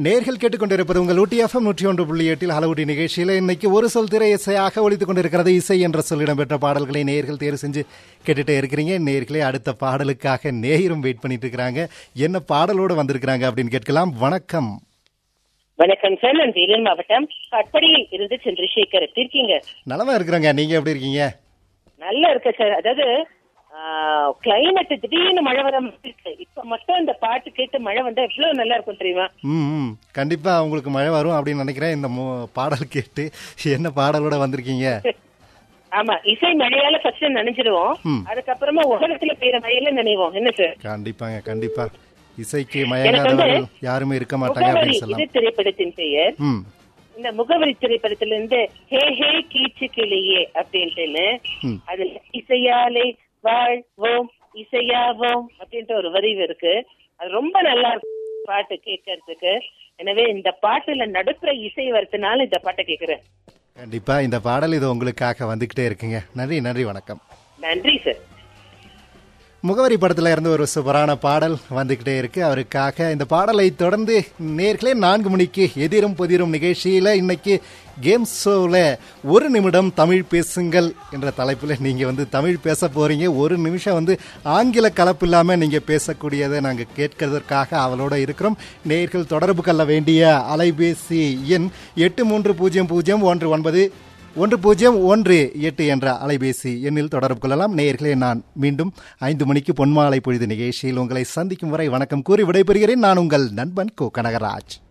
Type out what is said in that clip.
நேர்கள் கேட்டுக்கொண்டிருப்பது உங்கள் ஊட்டி எஃப்எம் நூற்றி ஒன்று புள்ளி எட்டில் ஹலவுட்டி நிகழ்ச்சியில் இன்னைக்கு ஒரு சொல் திரை இசையாக ஒழித்துக் கொண்டிருக்கிறது இசை என்ற சொல் இடம்பெற்ற பாடல்களை நேர்கள் தேர்வு செஞ்சு கேட்டுட்டே இருக்கிறீங்க நேர்களே அடுத்த பாடலுக்காக நேயரும் வெயிட் பண்ணிட்டு இருக்கிறாங்க என்ன பாடலோடு வந்திருக்கிறாங்க அப்படின்னு கேட்கலாம் வணக்கம் வணக்கம் சார் நான் வேலூர் மாவட்டம் கட்படியில் இருந்து சந்திரசேகர் எப்படி இருக்கீங்க நலமா இருக்கிறாங்க நீங்க எப்படி இருக்கீங்க நல்லா இருக்கு சார் அதாவது கிளைமேட் திடீர்னு மழை வர மாதிரி இருக்கு இப்ப மட்டும் இந்த பாட்டு கேட்டு மழை வந்தா எவ்வளவு நல்லா இருக்கும் தெரியுமா ம் ம். கண்டிப்பா உங்களுக்கு மழை வரும் அப்படின்னு நினைக்கிறேன் இந்த மு- பாடல் கேட்டு என்ன பாடலோட வந்திருக்கீங்க ஆமா இசை மழையால ஃபர்ஸ்ட் நினைச்சிருவோம் ம். அதுக்கப்புறமா உலகத்துல பெய்யற மழையில நினைவோம் என்ன சார் கண்டிப்பாங்க கண்டிப்பா இசைக்கு எனக்கு மயங்காதவர்கள் வந்து யாருமே இருக்க மாட்டாங்க முகவரி அப்படின்னு இது சொல்லலாம் திரைப்படத்தின் பெயர் ம் இந்த முகவரி திரைப்படத்துல இருந்து ஹே ஹே கீச்சு கிளியே அப்படின்ட்டுன்னு ம். அதுல இசையாலே வாழ்வோம் இசையாவோம் அப்படின்ற ஒரு வரி இருக்கு அது ரொம்ப நல்லா இருக்கு பாட்டு கேட்கறதுக்கு எனவே இந்த பாட்டுல நடுப்புற இசை வரதுனால இந்த பாட்டை கேக்குறேன் கண்டிப்பா இந்த பாடல் இது உங்களுக்காக வந்துகிட்டே இருக்குங்க நன்றி நன்றி வணக்கம் நன்றி சார் முகவரி படத்துல இருந்து ஒரு சூப்பரான பாடல் வந்துகிட்டே இருக்கு அவருக்காக இந்த பாடலை தொடர்ந்து நேர்களே நான்கு மணிக்கு எதிரும் புதிரும் நிகழ்ச்சியில இன்னைக்கு கேம் ஷோவில் ஒரு நிமிடம் தமிழ் பேசுங்கள் என்ற தலைப்பில் நீங்கள் வந்து தமிழ் பேச போறீங்க ஒரு நிமிஷம் வந்து ஆங்கில கலப்பு இல்லாமல் நீங்கள் பேசக்கூடியதை நாங்கள் கேட்கறதற்காக அவளோட இருக்கிறோம் நேர்கள் தொடர்பு கொள்ள வேண்டிய அலைபேசி எண் எட்டு மூன்று பூஜ்ஜியம் பூஜ்ஜியம் ஒன்று ஒன்பது ஒன்று பூஜ்ஜியம் ஒன்று எட்டு என்ற அலைபேசி எண்ணில் தொடர்பு கொள்ளலாம் நேயர்களே நான் மீண்டும் ஐந்து மணிக்கு பொன்மாலை பொழுது நிகழ்ச்சியில் உங்களை சந்திக்கும் வரை வணக்கம் கூறி விடைபெறுகிறேன் நான் உங்கள் நண்பன் கோ கனகராஜ்